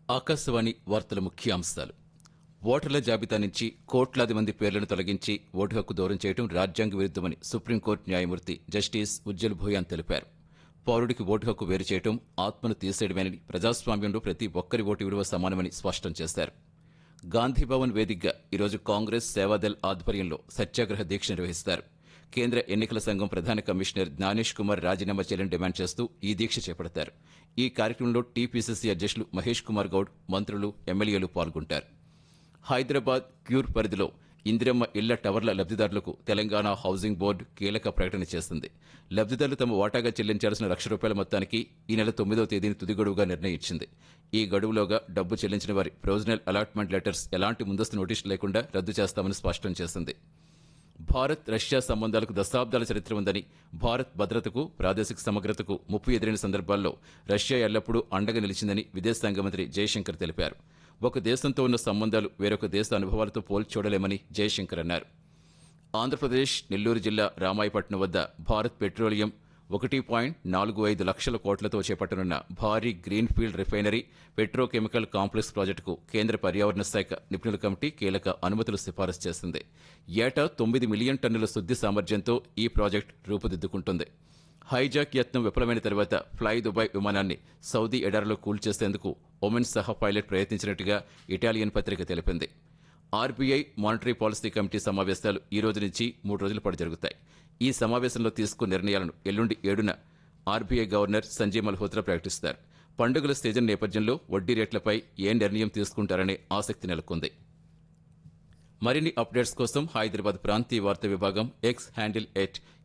ఆకాశవాణి వార్తల ముఖ్యాంశాలు ఓటర్ల జాబితా నుంచి కోట్లాది మంది పేర్లను తొలగించి ఓటు హక్కు దూరం చేయడం రాజ్యాంగ విరుద్దమని సుప్రీంకోర్టు న్యాయమూర్తి జస్టిస్ ఉజ్జల్ భూయాన్ తెలిపారు పౌరుడికి ఓటు హక్కు వేరు చేయడం ఆత్మను తీసేయడమేనని ప్రజాస్వామ్యంలో ప్రతి ఒక్కరి ఓటు విలువ సమానమని స్పష్టం చేశారు గాంధీభవన్ వేదికగా ఈరోజు కాంగ్రెస్ సేవాదల్ ఆధ్వర్యంలో సత్యాగ్రహ దీక్ష నిర్వహిస్తారు కేంద్ర ఎన్నికల సంఘం ప్రధాన కమిషనర్ జ్ఞానేష్ కుమార్ రాజీనామా చేయాలని డిమాండ్ చేస్తూ ఈ దీక్ష చేపడతారు ఈ కార్యక్రమంలో టీపీసీసీ అధ్యక్షులు మహేష్ కుమార్ గౌడ్ మంత్రులు ఎమ్మెల్యేలు పాల్గొంటారు హైదరాబాద్ క్యూర్ పరిధిలో ఇందిరమ్మ ఇళ్ల టవర్ల లబ్దిదారులకు తెలంగాణ హౌసింగ్ బోర్డు కీలక ప్రకటన చేసింది లబ్దిదారులు తమ వాటాగా చెల్లించాల్సిన లక్ష రూపాయల మొత్తానికి ఈ నెల తొమ్మిదవ తేదీని తుది గడువుగా నిర్ణయించింది ఈ గడువులోగా డబ్బు చెల్లించిన వారి ప్రొవిజనల్ అలాట్మెంట్ లెటర్స్ ఎలాంటి ముందస్తు నోటీసులు లేకుండా రద్దు చేస్తామని స్పష్టం చేసింది భారత్ రష్యా సంబంధాలకు దశాబ్దాల చరిత్ర ఉందని భారత్ భద్రతకు ప్రాదేశిక సమగ్రతకు ముప్పు ఎదురైన సందర్భాల్లో రష్యా ఎల్లప్పుడూ అండగా నిలిచిందని విదేశాంగ మంత్రి జయశంకర్ తెలిపారు ఒక దేశంతో ఉన్న సంబంధాలు వేరొక దేశ అనుభవాలతో పోల్చి చూడలేమని జయశంకర్ అన్నారు ఆంధ్రప్రదేశ్ నెల్లూరు జిల్లా రామాయపట్నం వద్ద భారత్ పెట్రోలియం ఒకటి పాయింట్ నాలుగు ఐదు లక్షల కోట్లతో చేపట్టనున్న భారీ గ్రీన్ఫీల్డ్ రిఫైనరీ పెట్రోకెమికల్ కాంప్లెక్స్ ప్రాజెక్టుకు కేంద్ర పర్యావరణ శాఖ నిపుణుల కమిటీ కీలక అనుమతులు సిఫారసు చేసింది ఏటా తొమ్మిది మిలియన్ టన్నుల శుద్ది సామర్థ్యంతో ఈ ప్రాజెక్టు రూపుదిద్దుకుంటుంది హైజాక్ యత్నం విఫలమైన తర్వాత ఫ్లై దుబాయ్ విమానాన్ని సౌదీ ఎడారిలో కూల్చేసేందుకు ఒమెన్ సహా పైలట్ ప్రయత్నించినట్టుగా ఇటాలియన్ పత్రిక తెలిపింది ఆర్బీఐ మానిటరీ పాలసీ కమిటీ సమావేశాలు ఈ రోజు నుంచి మూడు రోజుల పాటు జరుగుతాయి ఈ సమావేశంలో తీసుకున్న నిర్ణయాలను ఎల్లుండి ఏడున ఆర్బీఐ గవర్నర్ సంజయ్ మల్హోత్రా ప్రకటిస్తారు పండుగల సీజన్ నేపథ్యంలో వడ్డీ రేట్లపై ఏ నిర్ణయం తీసుకుంటారనే ఆసక్తి నెలకొంది మరిన్ని అప్డేట్స్ కోసం హైదరాబాద్ ప్రాంతీయ వార్తా విభాగం ఎక్స్ హ్యాండిల్ ఎట్